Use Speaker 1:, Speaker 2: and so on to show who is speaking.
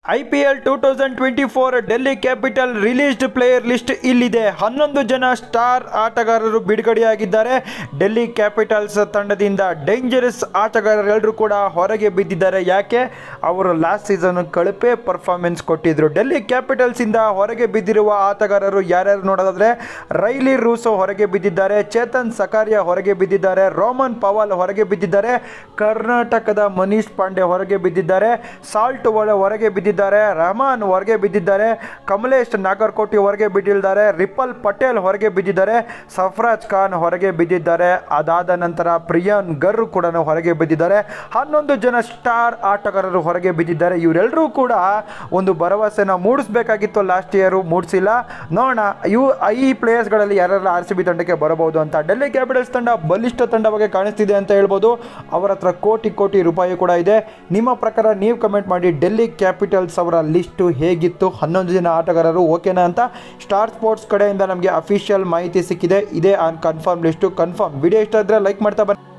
Speaker 1: I P L two thousand twenty four Delhi Capital released player list ಇಲ್ಲಿದೆ ಹನ್ನೊಂದು ಜನ ಸ್ಟಾರ್ ಆಟಗಾರರು ಬಿಡುಗಡೆಯಾಗಿದ್ದಾರೆ ಡೆಲ್ಲಿ ಕ್ಯಾಪಿಟಲ್ಸ್ ತಂಡದಿಂದ ಡೇಂಜರಸ್ ಆಟಗಾರರೆಲ್ಲರೂ ಕೂಡ ಹೊರಗೆ ಬಿದ್ದಿದ್ದಾರೆ ಯಾಕೆ ಅವರು ಲಾಸ್ಟ್ ಸೀಸನ್ ಕಳಪೆ ಪರ್ಫಾರ್ಮೆನ್ಸ್ ಕೊಟ್ಟಿದ್ರು ಡೆಲ್ಲಿ ಕ್ಯಾಪಿಟಲ್ಸ್ ಇಂದ ಹೊರಗೆ ಬಿದ್ದಿರುವ ಆಟಗಾರರು ಯಾರ್ಯಾರು ನೋಡೋದಾದ್ರೆ ರೈಲಿ ರೂಸೋ ಹೊರಗೆ ಬಿದ್ದಿದ್ದಾರೆ ಚೇತನ್ ಸಕಾರಿಯಾ ಹೊರಗೆ ಬಿದ್ದಿದ್ದಾರೆ ರೋಮನ್ ಪವಾಲ್ ಹೊರಗೆ ಬಿದ್ದಿದ್ದಾರೆ ಕರ್ನಾಟಕದ ಮನೀಶ್ ಪಾಂಡೆ ಹೊರಗೆ ಬಿದ್ದಿದ್ದಾರೆ ಸಾಲ್ಟ್ ಒಳ ಹೊರಗೆ ಬಿದ್ದಿದ್ದಾರೆ ರಹಮಾನ್ ಹೊರಗೆ ಬಿದ್ದಿದ್ದಾರೆ ಕಮಲೇಶ್ ನಾಗರ್ಕೋಟಿ ಹೊರಗೆ ಬಿದ್ದಿದ್ದಾರೆ ರಿಪಲ್ ಪಟೇಲ್ ಹೊರಗೆ ಬಿದ್ದಿದ್ದಾರೆ ಸಫ್ರಾಜ್ ಖಾನ್ ಹೊರಗೆ ಬಿದ್ದಿದ್ದಾರೆ ಅದಾದ ನಂತರ ಪ್ರಿಯಾನ್ ಗರ್ ಕೂಡ ಹೊರಗೆ ಬಿದ್ದಿದ್ದಾರೆ ಹನ್ನೊಂದು ಜನ ಸ್ಟಾರ್ ಆಟಗಾರರು ಹೊರಗೆ ಬಿದ್ದಿದ್ದಾರೆ ಇವರೆಲ್ಲರೂ ಕೂಡ ಒಂದು ಭರವಸೆನ ಮೂಡಿಸ್ಬೇಕಾಗಿತ್ತು ಲಾಸ್ಟ್ ಇಯರು ಮೂಡಿಸಿಲ್ಲ ನೋಡೋಣ ಇವು ಈ ಪ್ಲೇಯರ್ಸ್ಗಳಲ್ಲಿ ಯಾರೆಲ್ಲ ಆರ್ ಸಿ ಬಿ ತಂಡಕ್ಕೆ ಬರಬಹುದು ಅಂತ ಡೆಲ್ಲಿ ಕ್ಯಾಪಿಟಲ್ಸ್ ತಂಡ ಬಲಿಷ್ಠ ತಂಡವಾಗಿ ಕಾಣಿಸ್ತಿದೆ ಅಂತ ಹೇಳ್ಬೋದು ಅವರ ಹತ್ರ ಕೋಟಿ ಕೋಟಿ ರೂಪಾಯಿ ಕೂಡ ಇದೆ ನಿಮ್ಮ ಪ್ರಕಾರ ನೀವು ಕಮೆಂಟ್ ಮಾಡಿ ಡೆಲ್ಲಿ ಕ್ಯಾಪಿಟಲ್ಸ್ ಅವರ ಲಿಸ್ಟು ಹೇಗಿತ್ತು ಹನ್ನೊಂದು ಜನ ಆಟಗಾರರು ಓಕೆನಾ ಅಂತ ಸ್ಟಾರ್ ಸ್ಪೋರ್ಟ್ಸ್ ಕಡೆಯಿಂದ ನಮಗೆ ಅಫಿಷಿಯಲ್ ಮಾಹಿತಿ ಸಿಕ್ಕಿದೆ ಇದೇ on confirm list confirm video ಇಷ್ಟ ಇದ್ದರೆ ಲೈಕ್ ಮಾಡ್ತಾ ಬನ್ನಿ